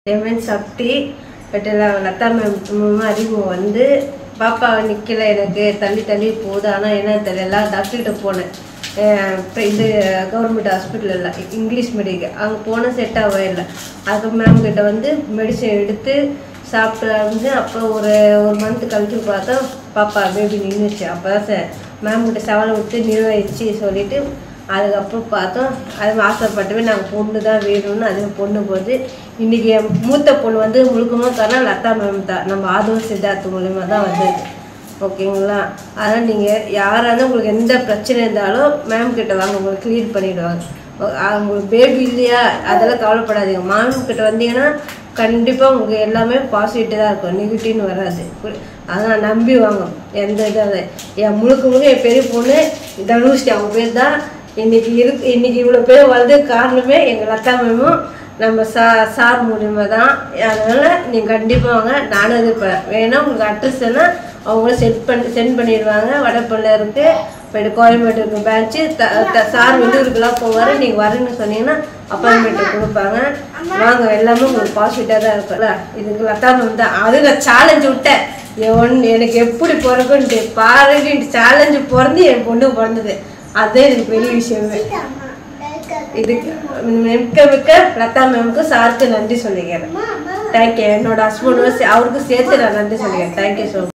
என் பேர் சக்தி but Latha ma'am மூலமாக அறிமுகம் வந்து பாப்பா நிற்கல எனக்கு தள்ளி தள்ளி போகுது ஆனால் என்ன தெரியல டாக்டர்கிட்ட போனேன் அஹ் இப்ப இது கவர்மெண்ட் ஹாஸ்பிட்டல் இல்லை இங்கிலீஷ் மெடிக்கல் அங்கே போனால் செட் ஆகவே இல்லை அதுக்கு மேம் கிட்ட வந்து மெடிசன் எடுத்து சாப்பிட்டு வந்து அப்புறம் ஒரு ஒரு மந்த் கழிச்சு பார்த்தா பாப்பா பேபி நின்றுச்சு அப்போ தான் சார் மேம் கிட்ட சவாலை விட்டு நிர்வகிச்சு சொல்லிட்டு அதுக்கப்புறம் பார்த்தோம் அது ஆசைப்பட்டவே நாங்கள் பொண்ணு தான் வேணும்னு அது பொண்ணு போது இன்றைக்கி என் மூத்த பொண்ணு வந்து முழுக்கமாக காரணம் லதா மேம் தான் நம்ம ஆதவ சித்தார்த்த மூலியமா தான் வந்தது ஓகேங்களா அதனால் நீங்கள் யாராக இருந்தாலும் உங்களுக்கு எந்த பிரச்சனை இருந்தாலும் மேம் கிட்ட வாங்க உங்களுக்கு க்ளியர் பண்ணிவிடுவாங்க உங்களுக்கு பேபி இல்லையா அதெல்லாம் கவலைப்படாதீங்க மேம் கிட்ட வந்தீங்கன்னா கண்டிப்பாக உங்களுக்கு எல்லாமே பாசிட்டிவ் தான் இருக்கும் நெகட்டிவ்னு வராது புரி- அதனால் நம்பி வாங்க எந்த இதாக என் முழுக்க முழுக்க என் பெரிய பொண்ணு தனுஷ்டி அவங்க பேர் தான் இன்னைக்கு இருக்கு இன்னைக்கு இவ்வளோ பேர் வளர்ந்து காரணமே எங்கள் லதா மேமும் நம்ம சா சார் மூலியமாக தான் அதனால் நீங்கள் கண்டிப்பாக வாங்க நானும் இது இப்போ வேணா உங்களுக்கு அட்ரஸ் வேணால் அவங்களும் செட் பண்ணி சென்ட் பண்ணிடுவாங்க வடப்பள்ள இருக்குது இப்போ கோயம்பேடு இருக்கு பேட்ச்சு த த- சார் வெளியூருக்குலாம் போவார் நீங்கள் வரேன்னு சொன்னீங்கன்னா அப்பாயின்மெண்ட் கொடுப்பாங்க வாங்க எல்லாமே உங்களுக்கு பாசிட்டிவாக தான் இருக்கும்ல இதுக்கு லதா மேம் தான் அது நான் சேலஞ்சு விட்டேன் என் ஒன்று எனக்கு எப்படி பிறக்குன்ட்டு பாருன்ட்டு சேலஞ்சு பிறந்து என் பொண்ணு பிறந்தது அதுதான் எனக்கு பெரிய விஷயமே இதுக்கு மிக்க மிக்க லதா மேமுக்கு சாருக்கு நன்றி சொல்லிக்கிறேன் தேங்க்யூ என்னோட ஹஸ்பண்டும் அவருக்கும் சேர்த்து நான் நன்றி சொல்லிக்கிறேன் தேங்க்யூ ஸோ